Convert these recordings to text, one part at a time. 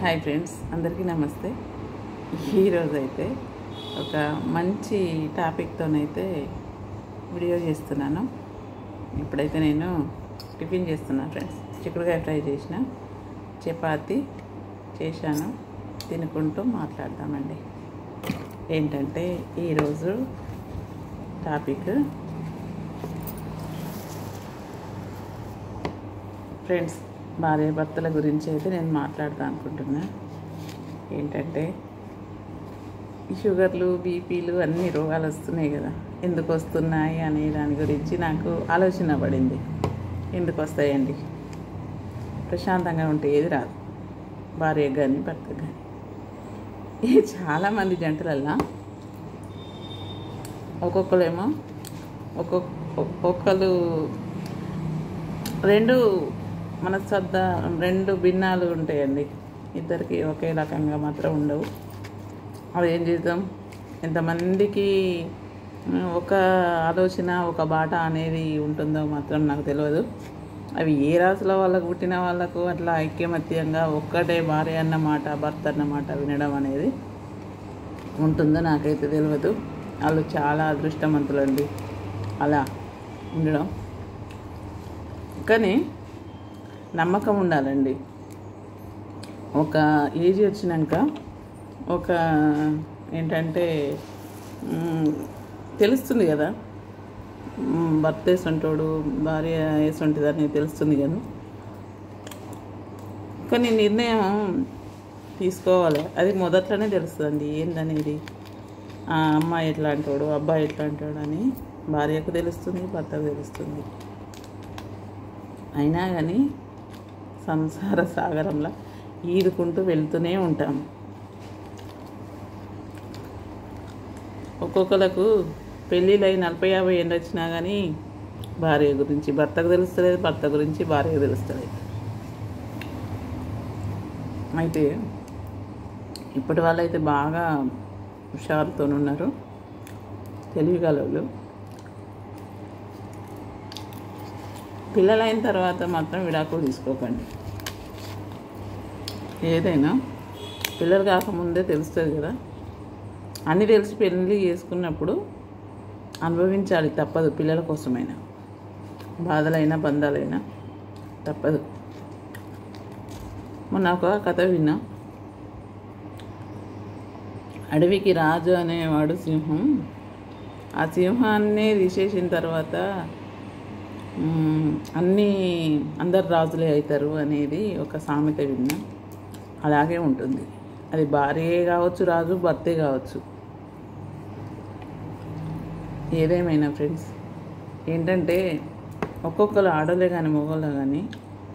Hi friends అందరికీ నమస్తే ఈరోజు అయితే ఒక మంచి టాపిక్తోనైతే వీడియో చేస్తున్నాను ఇప్పుడైతే నేను టిఫిన్ చేస్తున్నాను ఫ్రెండ్స్ చిక్కుడుకాయ ఫ్రై చేసిన చపాతి చేశాను తినుకుంటూ మాట్లాడదామండి ఏంటంటే ఈరోజు టాపిక్ ఫ్రెండ్స్ భార్య భర్తల గురించి అయితే నేను మాట్లాడతా అనుకుంటున్నా ఏంటంటే ఈ షుగర్లు బీపీలు అన్ని రోగాలు వస్తున్నాయి కదా ఎందుకు వస్తున్నాయి అనే దాని గురించి నాకు ఆలోచన పడింది ఎందుకు వస్తాయండి ప్రశాంతంగా ఉంటే ఏది రాదు భార్య కానీ భర్త కానీ ఇది చాలామంది జంటలల్లా ఒక్కొక్కరేమో ఒక్కొక్క ఒక్కొక్కరు రెండు మనశ్రద్ధ రెండు భిన్నాలు ఉంటాయండి ఇద్దరికి ఒకే రకంగా మాత్రం ఉండవు అవి ఏం చేద్దాం ఎంతమందికి ఉమ్, ఒక ఆలోచన ఒక బాట అనేది ఉంటుందో మాత్రం నాకు తెలియదు అవి ఏ రాశుల వాళ్ళకు పుట్టిన వాళ్ళకు అట్లా ఐక్యమత్యంగా ఒక్కటే భార్య అన్నమాట భర్త అన్నమాట వినడం అనేది ఉంటుందో నాకైతే తెలియదు వాళ్ళు చాలా అదృష్టవంతులండి అలా ఉండడం కానీ నమ్మకం ఉండాలండి ఒక ఏజ్ వచ్చినాక ఒక ఏంటంటే మ్, తెలుస్తుంది కదా మ్, భర్త వేసుంటాడు భార్య వేసుంటుంది అని తెలుస్తుంది కదా కానీ నిర్ణయం తీసుకోవాలి అది మొదట్లోనే తెలుస్తుందండి ఏందనేది ఆ అమ్మాయి ఎట్లా అంటాడు అబ్బాయి ఎట్లా అంటాడు అని భార్యకు తెలుస్తుంది భర్తకు తెలుస్తుంది అయినా కానీ సంసార సాగరంలో ఈదుకుంటూ వెళ్తూనే ఉంటాం ఒక్కొక్కలకు పెళ్ళిళ్ళు అయి నలభై యాభై ఏళ్ళు వచ్చినా కానీ భార్య గురించి భర్తకు తెలుస్తలేదు భర్త గురించి భార్యకు తెలుస్తలేదు అయితే ఇప్పటి వాళ్ళైతే బాగా హుషారుతో ఉన్నారు తెలివిగలవాళ్ళు పిల్లలైన తర్వాత మాత్రం విడాకులు తీసుకోకండి ఏదైనా పిల్లలు కాకముందే తెలుస్తుంది కదా అన్నీ తెలిసి పెళ్ళి చేసుకున్నప్పుడు అనుభవించాలి తప్పదు పిల్లల కోసమైనా బాధలైనా బంధాలైనా తప్పదు మొన్న ఒక కథ విన్నా అడవికి రాజు అనేవాడు సింహం ఆ సింహాన్ని తీసేసిన తర్వాత మ్మ్, అన్నీ అందరు రాజులే అవుతారు అనేది ఒక సామెత విన్నా అలాగే ఉంటుంది అది భార్యే కావచ్చు రాజు భర్తే కావచ్చు ఏదేమైనా ఫ్రెండ్స్ ఏంటంటే ఒక్కొక్కరు ఆడలే కానీ మగవాళ్ళే కానీ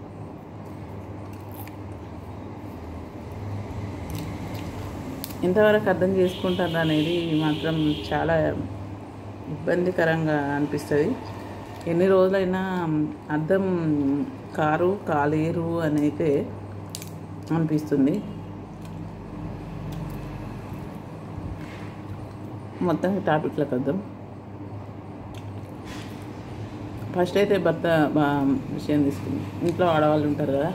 ఎంతవరకు అర్థం చేసుకుంటారు అనేది మాత్రం చాలా ఇబ్బందికరంగా అనిపిస్తుంది ఎన్ని రోజులైనా అర్థం కారు కాలేరు అని అయితే అనిపిస్తుంది మొత్తం టాపిక్లకు వద్దాం ఫస్ట్ అయితే భర్త బా- విషయం తీసుకుంది ఇంట్లో ఆడవాళ్ళు ఉంటారు కదా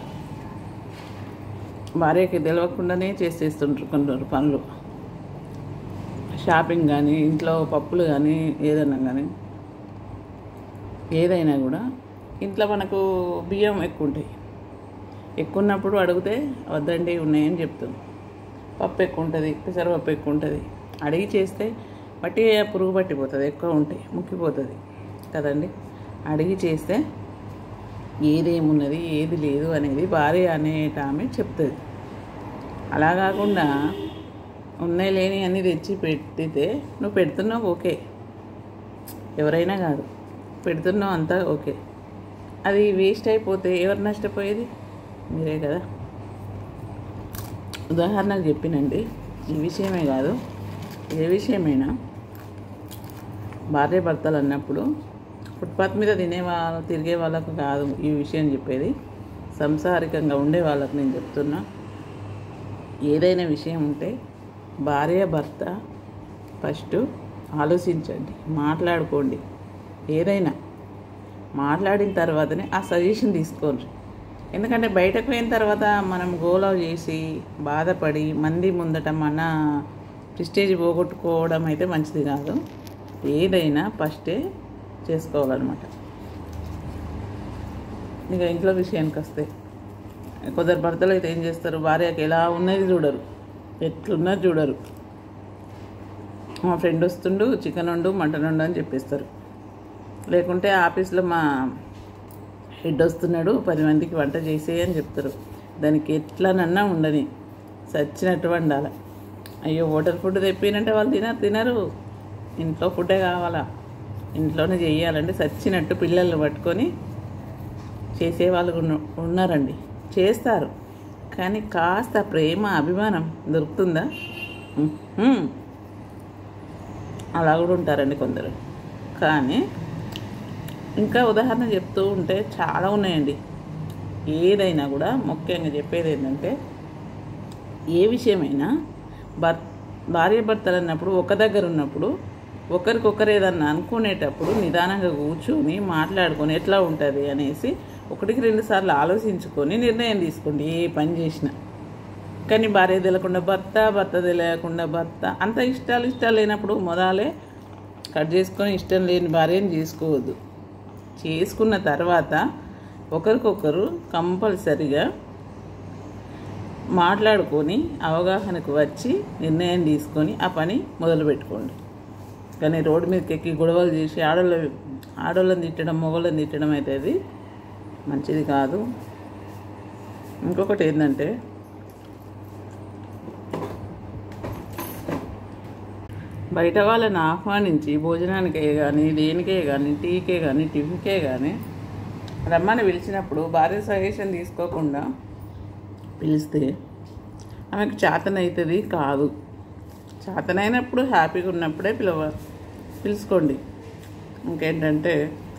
భార్యకి తెలియకుండానే చేసేస్తుంటారు పనులు షాపింగ్ కానీ ఇంట్లో పప్పులు కానీ ఏదైనా కానీ ఏదైనా కూడా ఇంట్లో మనకు బియ్యం ఎక్కువ ఉంటాయి ఎక్కువ ఉన్నప్పుడు అడిగితే వద్దండి ఉన్నాయని చెప్తాం పప్పు ఎక్కువ ఉంటుంది పెసరపప్పు ఎక్కువ ఉంటుంది అడిగి చేస్తే బట్టి పురుగు పట్టిపోతుంది ఎక్కువ ఉంటాయి ముక్కిపోతుంది కదండి అడిగి చేస్తే ఏదేమున్నది ఏది లేదు అనేది భార్య అనేట ఆమె చెప్తుంది అలా కాకుండా ఉన్నాయి లేని అన్నీ తెచ్చి పెట్టితే నువ్వు పెడుతున్నావు ఓకే ఎవరైనా కాదు పెడుతున్నావు అంతా ఓకే అది వేస్ట్ అయిపోతే ఎవరు నష్టపోయేది మీరే కదా ఉదాహరణకు చెప్పినండి ఈ విషయమే కాదు ఏ విషయమైనా భార్య భర్తలు అన్నప్పుడు ఫుట్పాత్ మీద తినే వాళ్ళు తిరిగే వాళ్ళకు కాదు ఈ విషయం చెప్పేది సంసారికంగా ఉండే వాళ్ళకు నేను చెప్తున్నా ఏదైనా విషయం ఉంటే భార్య భర్త ఫస్ట్ ఆలోచించండి మాట్లాడుకోండి ఏదైనా మాట్లాడిన తర్వాతనే ఆ సజెషన్ తీసుకోండి ఎందుకంటే బయటకు పోయిన తర్వాత మనం గోలా చేసి బాధపడి మంది ముందట మన ప్రిస్టేజ్ పోగొట్టుకోవడం అయితే మంచిది కాదు ఏదైనా ఫస్టే చేసుకోవాలన్నమాట ఇక ఇంట్లో విషయానికి వస్తే కొందరు భర్తలు అయితే ఏం చేస్తారు భార్యకి ఎలా ఉన్నది చూడరు ఎట్లున్నది చూడరు మా ఫ్రెండ్ వస్తుండు చికెన్ వండు మటన్ వండు అని చెప్పేస్తారు లేకుంటే ఆఫీస్లో మా హెడ్ వస్తున్నాడు పది మందికి వంట చేసే అని చెప్తారు దానికి ఎట్లానన్నా ఉండని చచ్చినట్టు వండాలి అయ్యో హోటల్ ఫుడ్ తెప్పినంటే వాళ్ళు తినరు తినరు ఇంట్లో ఫుడ్డే కావాలా ఇంట్లోనే చేయాలంటే చచ్చినట్టు పిల్లల్ని పట్టుకొని చేసేవాళ్ళు ఉన్న- ఉన్నారండి చేస్తారు కానీ కాస్త ప్రేమ అభిమానం దొరుకుతుందా ఉహుం. అలా కూడా ఉంటారండి కొందరు కానీ ఇంకా ఉదాహరణ చెప్తూ ఉంటే చాలా ఉన్నాయండి ఏదైనా కూడా ముఖ్యంగా చెప్పేది ఏంటంటే ఏ విషయమైనా భర్ భార్య భర్తలు అన్నప్పుడు ఒక దగ్గర ఉన్నప్పుడు ఒకరికొకరు ఏదన్నా అనుకునేటప్పుడు నిదానంగా కూర్చొని మాట్లాడుకొని ఎట్లా ఉంటుంది అనేసి ఒకటికి రెండు సార్లు ఆలోచించుకొని నిర్ణయం తీసుకోండి ఏ పని చేసినా కానీ భార్య తెలియకుండా భర్త భర్త తెలియకుండా భర్త అంత ఇష్టాలు ఇష్టాలు లేనప్పుడు మొదలే కట్ చేసుకొని ఇష్టం లేని భార్యని చేసుకోవద్దు చేసుకున్న తర్వాత ఒకరికొకరు కంపల్సరిగా మాట్లాడుకొని అవగాహనకు వచ్చి నిర్ణయం తీసుకొని ఆ పని మొదలు పెట్టుకోండి కానీ రోడ్డు మీదకి ఎక్కి గొడవలు చేసి ఆడోళ్ళ ఆడోళ్ళని తిట్టడం మొగోళ్ళని తిట్టడం అయితే అది మంచిది కాదు ఇంకొకటి ఏంటంటే బయట వాళ్ళని ఆహ్వానించి భోజనానికే కానీ దేనికే కానీ టీకే కానీ టిఫిన్కే కానీ రమ్మని పిలిచినప్పుడు భార్య సజెషన్ తీసుకోకుండా పిలిస్తే ఆమెకు చేతనవుతుంది కాదు చేతనైనప్పుడు హ్యాపీగా ఉన్నప్పుడే పిలవ పిలుచుకోండి ఇంకేంటంటే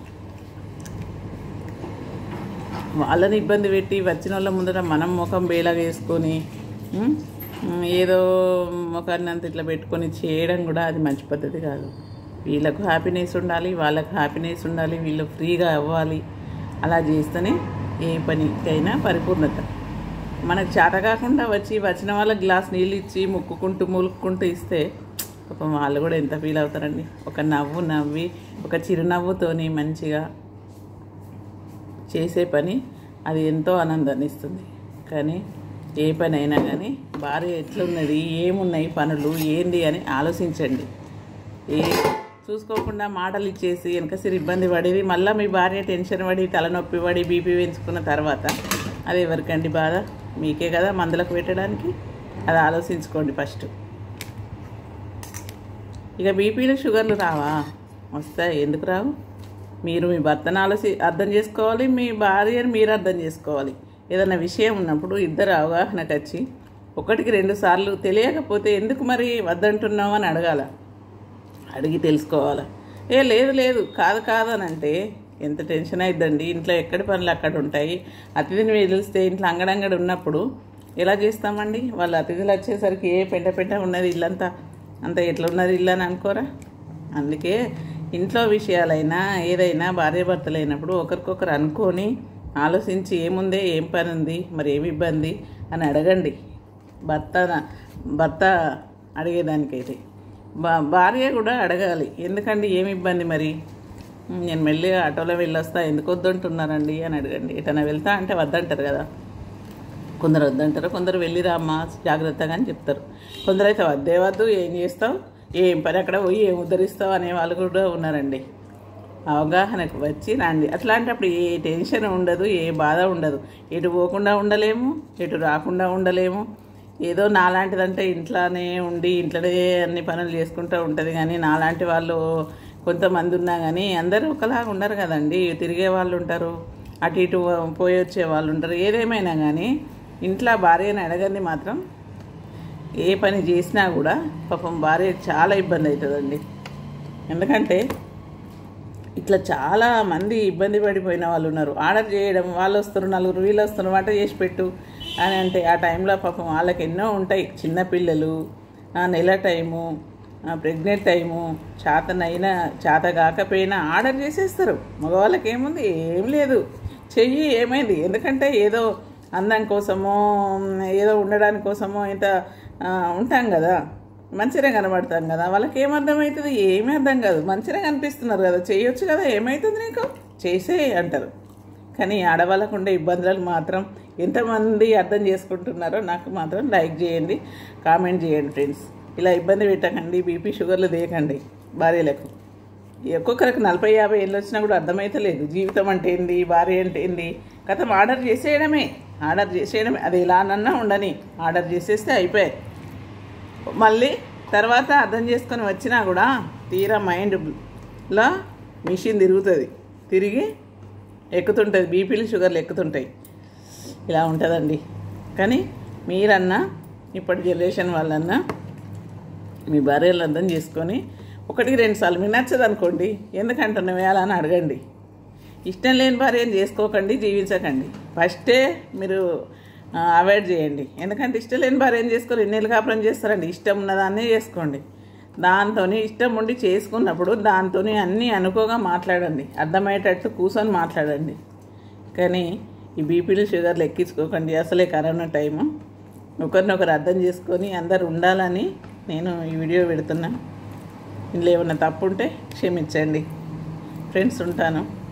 వాళ్ళని ఇబ్బంది పెట్టి వచ్చిన వాళ్ళ ముందర మనం ముఖం బేలాగా వేసుకొని ఉమ్, ఉమ్, ఏదో ముఖాన్ని అంత ఇట్లా పెట్టుకొని చేయడం కూడా అది మంచి పద్ధతి కాదు వీళ్ళకు హ్యాపీనెస్ ఉండాలి వాళ్ళకు హ్యాపీనెస్ ఉండాలి వీళ్ళు ఫ్రీగా అవ్వాలి అలా చేస్తేనే ఏ పనికైనా పరిపూర్ణత మనకు చేత కాకుండా వచ్చి వచ్చిన వాళ్ళకి గ్లాస్ నీళ్ళు ఇచ్చి ముక్కుకుంటూ ములుక్కుంటూ ఇస్తే పాపం వాళ్ళు కూడా ఎంత ఫీల్ అవుతారండి ఒక నవ్వు నవ్వి ఒక చిరునవ్వుతోని మంచిగా చేసే పని అది ఎంతో ఆనందాన్ని ఇస్తుంది కానీ ఏ పని అయినా కానీ భార్య ఎట్లున్నది ఏమున్నాయి పనులు ఏంది అని ఆలోచించండి ఏ చూసుకోకుండా మాటలు ఇచ్చేసి వెనకసిరి ఇబ్బంది పడేది మళ్ళీ మీ భార్య టెన్షన్ పడి తలనొప్పి పడి బీపీ పెంచుకున్న తర్వాత అది ఎవరికండి బాధ మీకే కదా మందులకు పెట్టడానికి అది ఆలోచించుకోండి ఫస్ట్ ఇక బీపీలు షుగర్లు రావా వస్తాయి ఎందుకు రావు మీరు మీ భర్తను ఆలోచి అర్థం చేసుకోవాలి మీ భార్యను మీరు అర్థం చేసుకోవాలి ఏదైనా విషయం ఉన్నప్పుడు ఇద్దరు అవగాహనకు వచ్చి ఒకటికి రెండు సార్లు తెలియకపోతే ఎందుకు మరి వద్దంటున్నావు అని అడగాల అడిగి తెలుసుకోవాలా ఏ లేదు లేదు కాదు కాదు అని అంటే ఎంత టెన్షన్ అయిద్దండి ఇంట్లో ఎక్కడి పనులు అక్కడ ఉంటాయి అతిథిని వదిలిస్తే ఇంట్లో అంగడంగడి ఉన్నప్పుడు ఎలా చేస్తామండి వాళ్ళ అతిథులు వచ్చేసరికి ఏ పెంట పెంట ఉన్నది ఇల్లంతా అంత ఎట్లా ఉన్నది ఇల్లు అని అనుకోరా అందుకే ఇంట్లో విషయాలైనా ఏదైనా భార్యాభర్తలు అయినప్పుడు ఒకరికొకరు అనుకొని ఆలోచించి ఏముందే ఏం పని ఉంది మరి ఏమి ఇబ్బంది అని అడగండి భర్త భర్త అడిగేదానికైతే బా భార్య కూడా అడగాలి ఎందుకండి ఏమి ఇబ్బంది మరి నేను మెల్లిగా ఆటోలో వెళ్ళొస్తా ఎందుకు వద్దంటున్నారండి అని అడగండి ఎటైనా వెళ్తా అంటే వద్దంటారు కదా కొందరు వద్దంటారు కొందరు వెళ్ళిరామ్మా జాగ్రత్తగా అని చెప్తారు కొందరు అయితే వద్దే వద్దు ఏం చేస్తావు ఏం పని అక్కడ పోయి ఏం ఉద్ధరిస్తావు అనే వాళ్ళు కూడా ఉన్నారండి అవగాహనకు వచ్చి రండి అట్లాంటప్పుడు ఏ టెన్షన్ ఉండదు ఏ బాధ ఉండదు ఎటు పోకుండా ఉండలేము ఎటు రాకుండా ఉండలేము ఏదో నాలాంటిదంటే ఇంట్లోనే ఉండి ఇంట్లోనే అన్ని పనులు చేసుకుంటూ ఉంటుంది కానీ నాలాంటి వాళ్ళు కొంతమంది ఉన్నా కానీ అందరూ ఒకలాగా ఉండరు కదండి తిరిగే వాళ్ళు ఉంటారు అటు ఇటు పోయి వచ్చే వాళ్ళు ఉంటారు ఏదేమైనా కానీ ఇంట్లో భార్యని అడగంది మాత్రం ఏ పని చేసినా కూడా పాపం భార్య చాలా ఇబ్బంది అవుతుందండి ఎందుకంటే ఇట్లా చాలా మంది ఇబ్బంది పడిపోయిన వాళ్ళు ఉన్నారు ఆర్డర్ చేయడం వాళ్ళు వస్తారు నలుగురు వీళ్ళు వస్తారు వంట చేసి పెట్టు అని అంటే ఆ టైంలో పాపం వాళ్ళకి ఎన్నో ఉంటాయి చిన్నపిల్లలు ఆ నెల టైము ప్రెగ్నెంట్ టైము చేతనైనా చేత కాకపోయినా ఆర్డర్ చేసేస్తారు మగవాళ్ళకి ఏముంది ఏం లేదు చెయ్యి ఏమైంది ఎందుకంటే ఏదో అందం కోసమో ఏదో ఉండడానికి కోసమో ఇంత ఆ, ఉంటాం కదా మంచిగా కనబడతాం కదా వాళ్ళకి ఏం అర్థమవుతుంది ఏమీ అర్థం కాదు మంచిగా కనిపిస్తున్నారు కదా చేయొచ్చు కదా ఏమవుతుంది నీకు చేసే అంటారు కానీ ఆడవాళ్ళకు ఉండే ఇబ్బందులు మాత్రం ఎంతమంది అర్థం చేసుకుంటున్నారో నాకు మాత్రం లైక్ చేయండి కామెంట్ చేయండి ఫ్రెండ్స్ ఇలా ఇబ్బంది పెట్టకండి బీపీ షుగర్లు తీయకండి భార్యలకు ఒక్కొక్కరికి నలభై యాభై ఏళ్ళు వచ్చినా కూడా అర్థమైతలేదు జీవితం అంటే ఏంది భార్య అంటే ఏంది కథం ఆర్డర్ చేసేయడమే ఆర్డర్ చేసేయడమే అది ఎలానన్నా ఉండని ఆర్డర్ చేసేస్తే అయిపోయాయి మళ్ళీ తర్వాత అర్థం చేసుకొని వచ్చినా కూడా తీరా మైండ్లో మిషన్ తిరుగుతుంది తిరిగి ఎక్కుతుంటుంది బీపీలు షుగర్లు ఎక్కుతుంటాయి ఇలా ఉంటుందండి కానీ మీరన్నా ఇప్పటి జనరేషన్ వాళ్ళన్నా మీ భార్యలు అర్థం చేసుకొని ఒకటికి రెండు సార్లు మీకు నచ్చదు అనుకోండి ఎందుకంటున్నావే అలా అని అడగండి ఇష్టం లేని భార్యను చేసుకోకండి జీవించకండి ఫస్టే మీరు అవాయిడ్ చేయండి ఎందుకంటే ఇష్టం లేని భార్యను చేసుకొని ఎన్నేళ్ళు కాపురం చేస్తారండి ఇష్టం ఉన్నదాన్నే చేసుకోండి దాంతో ఇష్టం ఉండి చేసుకున్నప్పుడు దాంతో అన్నీ అనుకోగా మాట్లాడండి అర్థమయ్యేటట్టు కూర్చొని మాట్లాడండి కానీ ఈ బీపీలు షుగర్లు ఎక్కించుకోకండి అసలే కరోనా టైము ఒకరినొకరు అర్థం చేసుకొని అందరు ఉండాలని నేను ఈ వీడియో పెడుతున్నా ఇందులో ఏమైనా తప్పు ఉంటే క్షమించండి ఫ్రెండ్స్ ఉంటాను